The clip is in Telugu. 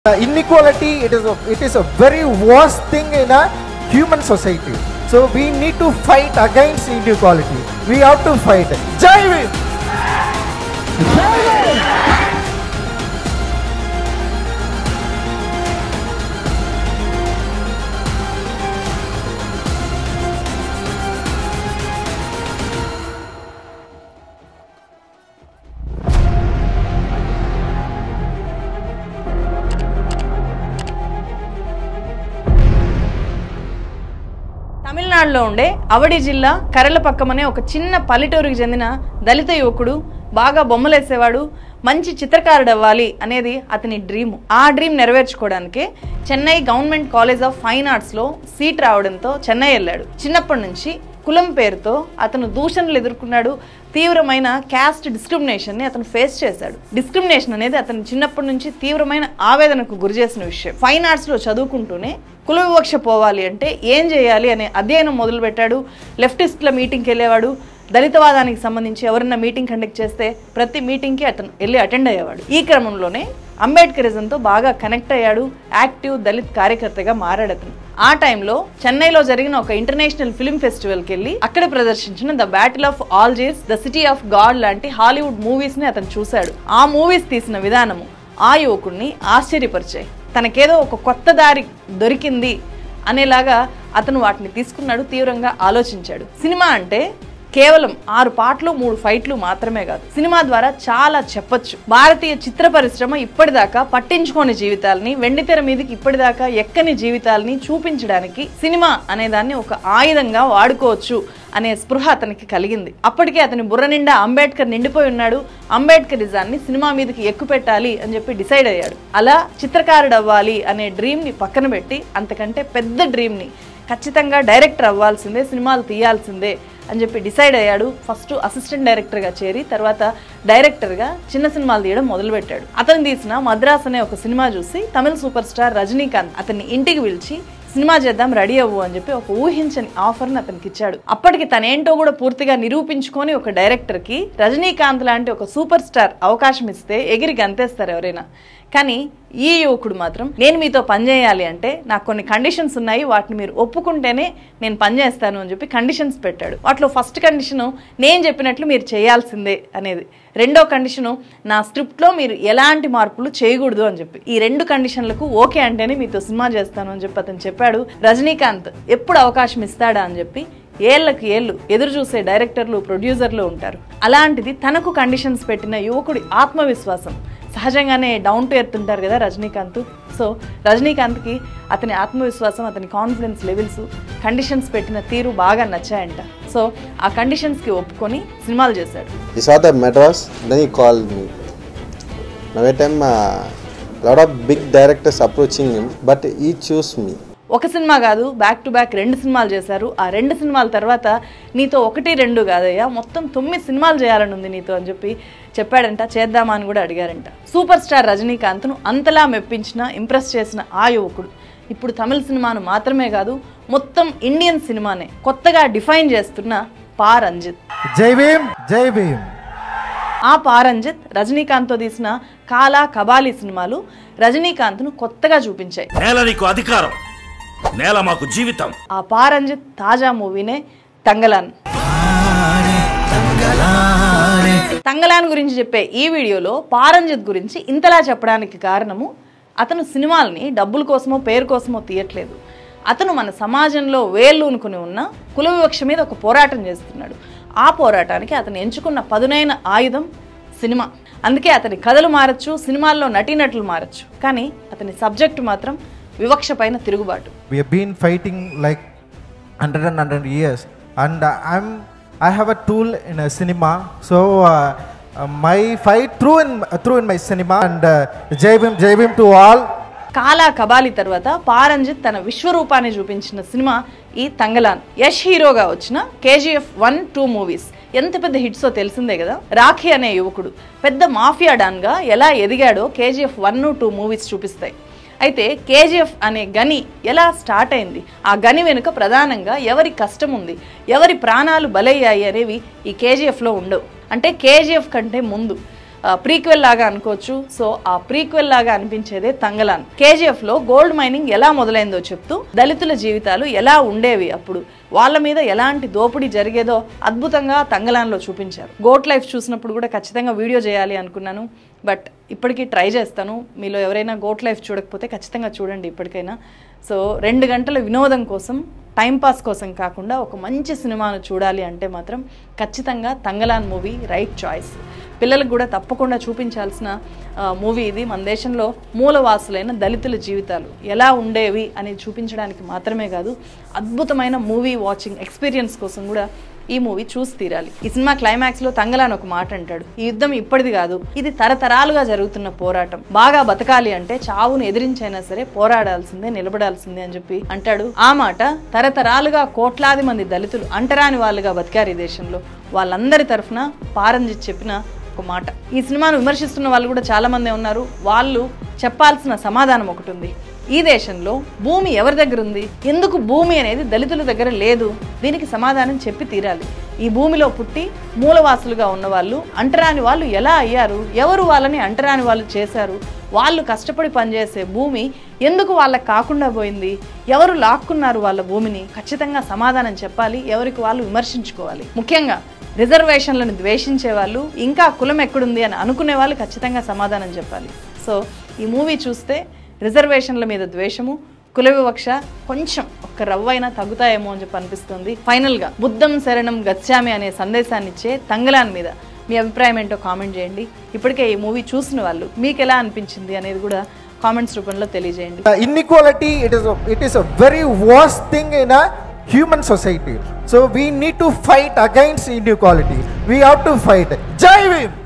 Uh, inequality it is a, it is a very worst thing in a human society so we need to fight against inequality we have to fight jai Hind! తమిళనాడులో ఉండే అవడి జిల్లా కరలపక్కం అనే ఒక చిన్న పల్లెటూరుకి చెందిన దళిత యువకుడు బాగా బొమ్మలేసేవాడు మంచి చిత్రకారుడు అవ్వాలి అనేది అతని డ్రీమ్ ఆ డ్రీమ్ నెరవేర్చుకోవడానికే Chennai government college of fine ఆర్ట్స్లో సీట్ రావడంతో చెన్నై వెళ్ళాడు చిన్నప్పటి నుంచి కులం పేరుతో అతను దూషణలు ఎదుర్కొన్నాడు తీవ్రమైన క్యాస్ట్ డిస్క్రిమినేషన్ని అతను ఫేస్ చేశాడు డిస్క్రిమినేషన్ అనేది అతను చిన్నప్పటి నుంచి తీవ్రమైన ఆవేదనకు గురి చేసిన విషయం ఫైన్ ఆర్ట్స్లో చదువుకుంటూనే కుల వివక్ష పోవాలి అంటే ఏం చేయాలి అనే అధ్యయనం మొదలుపెట్టాడు లెఫ్టిస్ట్ల మీటింగ్కి వెళ్ళేవాడు దళితవాదానికి సంబంధించి ఎవరన్నా మీటింగ్ కండక్ట్ చేస్తే ప్రతి మీటింగ్కి అతను వెళ్ళి అటెండ్ అయ్యేవాడు ఈ క్రమంలోనే అంబేద్కరిజంతో బాగా కనెక్ట్ అయ్యాడు యాక్టివ్ దళిత్ కార్యకర్తగా మారాడు అతను ఆ టైంలో చెన్నైలో జరిగిన ఒక ఇంటర్నేషనల్ ఫిల్మ్ ఫెస్టివల్కి వెళ్ళి అక్కడ ప్రదర్శించిన the battle of Algiers the city of God లాంటి హాలీవుడ్ మూవీస్ని అతను చూశాడు ఆ మూవీస్ తీసిన విధానము ఆ యువకుడిని ఆశ్చర్యపరిచాయి తనకేదో ఒక కొత్త దారి దొరికింది అనేలాగా అతను వాటిని తీసుకున్నాడు తీవ్రంగా ఆలోచించాడు సినిమా అంటే కేవలం ఆరు పాటలు మూడు ఫైట్లు మాత్రమే కాదు సినిమా ద్వారా చాలా చెప్పొచ్చు భారతీయ చిత్ర పరిశ్రమ ఇప్పటిదాకా పట్టించుకోని జీవితాలని వెండితెర మీదకి ఇప్పటిదాకా ఎక్కని జీవితాలని చూపించడానికి సినిమా అనేదాన్ని ఒక ఆయుధంగా వాడుకోవచ్చు అనే స్పృహ అతనికి కలిగింది అప్పటికే అతని బుర్ర నిండా అంబేద్కర్ నిండిపోయి ఉన్నాడు అంబేద్కరిజాన్ని సినిమా మీదకి ఎక్కుపెట్టాలి అని చెప్పి డిసైడ్ అయ్యాడు అలా చిత్రకారుడు అవ్వాలి అనే డ్రీమ్ని పక్కన పెట్టి అంతకంటే పెద్ద డ్రీమ్ని ఖచ్చితంగా డైరెక్టర్ అవ్వాల్సిందే సినిమాలు తీయాల్సిందే అని చెప్పి డిసైడ్ అయ్యాడు ఫస్ట్ అసిస్టెంట్ డైరెక్టర్గా చేరి తర్వాత డైరెక్టర్గా చిన్న సినిమాలు తీయడం మొదలుపెట్టాడు అతను తీసిన మద్రాస్ అనే ఒక సినిమా చూసి తమిళ సూపర్ స్టార్ రజనీకాంత్ అతన్ని ఇంటికి పిలిచి సినిమా చేద్దాం రెడీ అవ్వు అని చెప్పి ఒక ఊహించని ఆఫర్ని అతనికి ఇచ్చాడు అప్పటికి తనేంటో కూడా పూర్తిగా నిరూపించుకొని ఒక డైరెక్టర్కి రజనీకాంత్ లాంటి ఒక సూపర్ స్టార్ అవకాశం ఇస్తే ఎగిరి గంతేస్తారు ఎవరైనా కానీ ఈ యువకుడు మాత్రం నేను మీతో పనిచేయాలి అంటే నాకు కొన్ని కండిషన్స్ ఉన్నాయి వాటిని మీరు ఒప్పుకుంటేనే నేను పనిచేస్తాను అని చెప్పి కండిషన్స్ పెట్టాడు వాటిలో ఫస్ట్ కండిషను నేను చెప్పినట్లు మీరు చేయాల్సిందే అనేది రెండో కండిషను నా స్క్రిప్ట్లో మీరు ఎలాంటి మార్పులు చేయకూడదు అని చెప్పి ఈ రెండు కండిషన్లకు ఓకే అంటేనే మీతో సినిమా చేస్తాను అని చెప్పి అతను చెప్పాడు రజనీకాంత్ ఎప్పుడు అవకాశం ఇస్తాడా అని చెప్పి ఏళ్లకు ఏళ్ళు ఎదురు చూసే డైరెక్టర్లు ప్రొడ్యూసర్లు ఉంటారు అలాంటిది తనకు కండిషన్స్ పెట్టిన యువకుడి ఆత్మవిశ్వాసం సహజంగానే డౌన్ టు ఎర్త్ ఉంటారు కదా రజనీకాంత్ సో రజనీకాంత్కి అతని ఆత్మవిశ్వాసం అతని కాన్ఫిడెన్స్ లెవెల్స్ కండిషన్స్ పెట్టిన తీరు బాగా నచ్చాయంట సో ఆ కండిషన్స్కి ఒప్పుకొని సినిమాలు చేశాడు He saw the Madras, then he called me. Now at time, uh, lot of big directors approaching him, but he chose me. ఒక సినిమా కాదు బ్యాక్ టు బ్యాక్ రెండు సినిమాలు చేశారు ఆ రెండు సినిమాల తర్వాత నీతో ఒకటి రెండు కాదయ్యా మొత్తం తొమ్మిది సినిమాలు చేయాలని ఉంది నీతో అని చెప్పి చెప్పాడంట చేద్దామా అని కూడా అడిగారంట సూపర్ స్టార్ రజనీకాంత్ను అంతలా మెప్పించిన ఇంప్రెస్ చేసిన ఆ యువకుడు ఇప్పుడు తమిళ సినిమాను మాత్రమే కాదు మొత్తం ఇండియన్ సినిమానే కొత్తగా డిఫైన్ చేస్తున్న పా Ranjith jai Bhim, jai Bhim. ఆ పారంజిత్ రజనీకాంత్తో తీసిన కాలా కబాలి సినిమాలు రజనీకాంత్ను కొత్తగా చూపించాయి నేల నీకు అధికారం నేల మాకు జీవితం ఆ పారంజిత్ తాజా మూవీనే తంగలాన్ తంగలాన్ గురించి చెప్పే ఈ వీడియోలో పారంజిత్ గురించి ఇంతలా చెప్పడానికి కారణము అతను సినిమాల్ని డబ్బుల కోసమో పేరు కోసమో తీయట్లేదు అతను మన సమాజంలో వేళ్ళూనుకుని ఉన్న కుల వివక్ష మీద ఒక పోరాటం చేస్తున్నాడు ఆ పోరాటానికి అతను ఎంచుకున్న పదునైన ఆయుధం సినిమా అందుకే అతని కథలు మారచ్చు సినిమాల్లో నటీనటులు మారచ్చు కానీ అతని సబ్జెక్టు మాత్రం వివక్ష పైన తిరుగుబాటు we have been fighting like 100 and 100 years and uh, i'm i have a tool in a cinema so uh, uh, my fight through in through in my cinema and uh, jai Bhim, jai Bhim to all కాలా కబాలి తర్వాత పారంజిత్ తన విశ్వరూపాన్ని చూపించిన సినిమా ఈ తంగలాన్ యష్ హీరోగా వచ్చిన కేజీఎఫ్ వన్ టూ మూవీస్ ఎంత పెద్ద హిట్సో తెలిసిందే కదా రాఖీ అనే యువకుడు పెద్ద మాఫియా డాన్గా ఎలా ఎదిగాడో కేజీఎఫ్ వన్ టూ మూవీస్ చూపిస్తాయి అయితే కేజీఎఫ్ అనే గని ఎలా స్టార్ట్ అయింది ఆ గని వెనుక ప్రధానంగా ఎవరి కష్టం ఉంది ఎవరి ప్రాణాలు బలయ్యాయి అనేవి ఈ కేజీఎఫ్లో ఉండవు అంటే కేజీఎఫ్ కంటే ముందు ప్రీక్వెల్ లాగా అనుకోవచ్చు సో ఆ ప్రీక్వెల్ లాగా అనిపించేదే తంగలాన్ కేజీఎఫ్ లో గోల్డ్ మైనింగ్ ఎలా మొదలైందో చెప్తూ దళితుల జీవితాలు ఎలా ఉండేవి అప్పుడు వాళ్ళ మీద ఎలాంటి దోపిడీ జరిగేదో అద్భుతంగా తంగలాన్లో చూపించారు గోట్ లైఫ్ చూసినప్పుడు కూడా ఖచ్చితంగా వీడియో చేయాలి అనుకున్నాను బట్ ఇప్పటికీ ట్రై చేస్తాను మీలో ఎవరైనా గోట్ లైఫ్ చూడకపోతే ఖచ్చితంగా చూడండి ఇప్పటికైనా సో రెండు గంటల వినోదం కోసం టైంపాస్ కోసం కాకుండా ఒక మంచి సినిమాను చూడాలి అంటే మాత్రం ఖచ్చితంగా తంగలాన్ మూవీ రైట్ చాయిస్ పిల్లలకు కూడా తప్పకుండా చూపించాల్సిన మూవీ ఇది మన దేశంలో మూలవాసులైన దళితుల జీవితాలు ఎలా ఉండేవి అని చూపించడానికి మాత్రమే కాదు అద్భుతమైన మూవీ వాచింగ్ ఎక్స్పీరియన్స్ కోసం కూడా ఈ మూవీ చూసి తీరాలి ఈ సినిమా క్లైమాక్స్ లో తంగలాన్ ఒక మాట అంటాడు ఈ యుద్ధం ఇప్పటిది కాదు ఇది తరతరాలుగా జరుగుతున్న పోరాటం బాగా బతకాలి అంటే చావును ఎదిరించైనా సరే పోరాడాల్సిందే నిలబడాల్సిందే అని చెప్పి అంటాడు ఆ మాట తరతరాలుగా కోట్లాది మంది దళితులు అంటరాని వాళ్ళుగా బతికారు ఈ దేశంలో వాళ్ళందరి తరఫున పారంజిత్ చెప్పిన ఒక మాట ఈ సినిమాను విమర్శిస్తున్న వాళ్ళు కూడా చాలా మంది ఉన్నారు వాళ్ళు చెప్పాల్సిన సమాధానం ఒకటి ఉంది ఈ దేశంలో భూమి ఎవరి దగ్గర ఉంది ఎందుకు భూమి అనేది దళితుల దగ్గర లేదు దీనికి సమాధానం చెప్పి తీరాలి ఈ భూమిలో పుట్టి మూలవాసులుగా ఉన్న వాళ్ళు అంటరాని వాళ్ళు ఎలా అయ్యారు ఎవరు వాళ్ళని అంటరాని వాళ్ళు చేశారు వాళ్ళు కష్టపడి పనిచేసే భూమి ఎందుకు వాళ్ళకి కాకుండా పోయింది ఎవరు లాక్కున్నారు వాళ్ళ భూమిని ఖచ్చితంగా సమాధానం చెప్పాలి ఎవరికి వాళ్ళు విమర్శించుకోవాలి ముఖ్యంగా రిజర్వేషన్లను ద్వేషించే వాళ్ళు ఇంకా కులం ఎక్కడుంది అని అనుకునే వాళ్ళు ఖచ్చితంగా సమాధానం చెప్పాలి సో ఈ మూవీ చూస్తే రిజర్వేషన్ల మీద ద్వేషము కుల వివక్ష కొంచెం ఒక్క రవ్వైనా తగ్గుతాయేమో అని చెప్పి అనిపిస్తుంది ఫైనల్గా బుద్ధం శరణం గచ్చామి అనే సందేశాన్ని ఇచ్చే తంగలాన్ మీద మీ అభిప్రాయం ఏంటో కామెంట్ చేయండి ఇప్పటికే ఈ మూవీ చూసిన వాళ్ళు మీకు ఎలా అనిపించింది అనేది కూడా కామెంట్స్ రూపంలో తెలియజేయండి Uh, inequality it is a, it is a very worst thing in a human society so we need to fight against inequality we have to fight jai Bhim!